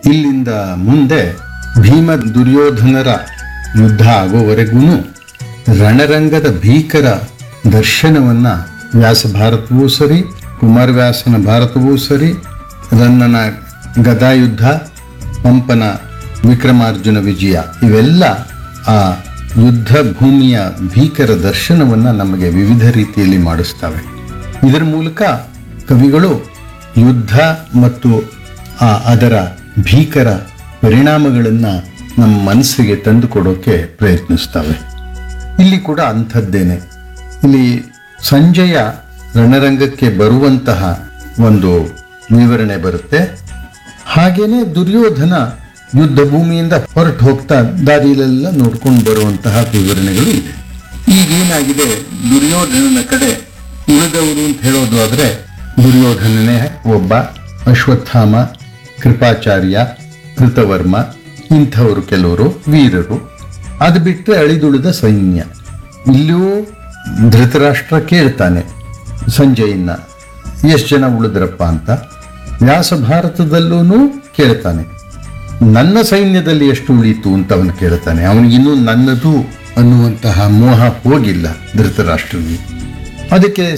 ಇಲ್ಲಿಂದ ಮುಂದೆ ಭೀಮ ದುರ್ಯೋಧನರ ಯುದ್ಧ ಆಗೋವರೆಗೂ ರಣರಂಗದ ಭೀಕರ ದರ್ಶನವನ್ನ ವ್ಯಾಸ ಭಾರತವೂ ಸರಿ ಕುಮಾರವ್ಯಾಸನ ಭಾರತವೂ ಸರಿ ರನ್ನನ ಗದಾಯುದ್ಧ ಪಂಪನ ವಿಕ್ರಮಾರ್ಜುನ ವಿಜಯ ಇವೆಲ್ಲ ಆ ಯುದ್ಧ ಭೂಮಿಯ ಭೀಕರ ದರ್ಶನವನ್ನ ನಮಗೆ ವಿವಿಧ ರೀತಿಯಲ್ಲಿ ಮಾಡಿಸ್ತವೆ ಇದರ ಮೂಲಕ ಕವಿಗಳು ಯುದ್ಧ ಮತ್ತು ಆ ಅದರ ಭೀಕರ ಪರಿಣಾಮಗಳನ್ನು ನಮ್ಮ ಮನಸ್ಸಿಗೆ ತಂದುಕೊಡೋಕೆ ಪ್ರಯತ್ನಿಸ್ತವೆ ಇಲ್ಲಿ ಕೂಡ ಅಂಥದ್ದೇನೆ ಇಲ್ಲಿ ಸಂಜಯ ರಣರಂಗಕ್ಕೆ ಬರುವಂತಹ ಒಂದು ವಿವರಣೆ ಬರುತ್ತೆ ಹಾಗೇನೆ ದುರ್ಯೋಧನ ಯುದ್ಧ ಭೂಮಿಯಿಂದ ಹೊರಟು ಹೋಗ್ತಾ ದಾರಿಯಲ್ಲೆಲ್ಲ ನೋಡ್ಕೊಂಡು ಬರುವಂತಹ ವಿವರಣೆಗಳು ಇದೆ ಈಗೇನಾಗಿದೆ ದುರ್ಯೋಧನನ ಕಡೆ ಉಳಿದವರು ಅಂತ ಹೇಳೋದು ಆದ್ರೆ ದುರ್ಯೋಧನನೇ ಒಬ್ಬ ಅಶ್ವತ್ಥಾಮ ಕೃಪಾಚಾರ್ಯ ಕೃತವರ್ಮ ಇಂಥವರು ಕೆಲವರು ವೀರರು ಅದು ಬಿಟ್ಟರೆ ಅಳಿದುಳಿದ ಸೈನ್ಯ ಇಲ್ಲೂ ಧೃತರಾಷ್ಟ್ರ ಕೇಳ್ತಾನೆ ಸಂಜಯನ್ನ ಎಷ್ಟು ಜನ ಉಳಿದ್ರಪ್ಪ ಅಂತ ವ್ಯಾಸ ಭಾರತದಲ್ಲೂ ಕೇಳ್ತಾನೆ ನನ್ನ ಸೈನ್ಯದಲ್ಲಿ ಎಷ್ಟು ಉಳೀತು ಅಂತ ಅವನು ಕೇಳ್ತಾನೆ ಅವನಿಗಿನ್ನೂ ನನ್ನದು ಅನ್ನುವಂತಹ ಮೋಹ ಹೋಗಿಲ್ಲ ಧೃತರಾಷ್ಟ್ರನಿಗೆ ಅದಕ್ಕೆ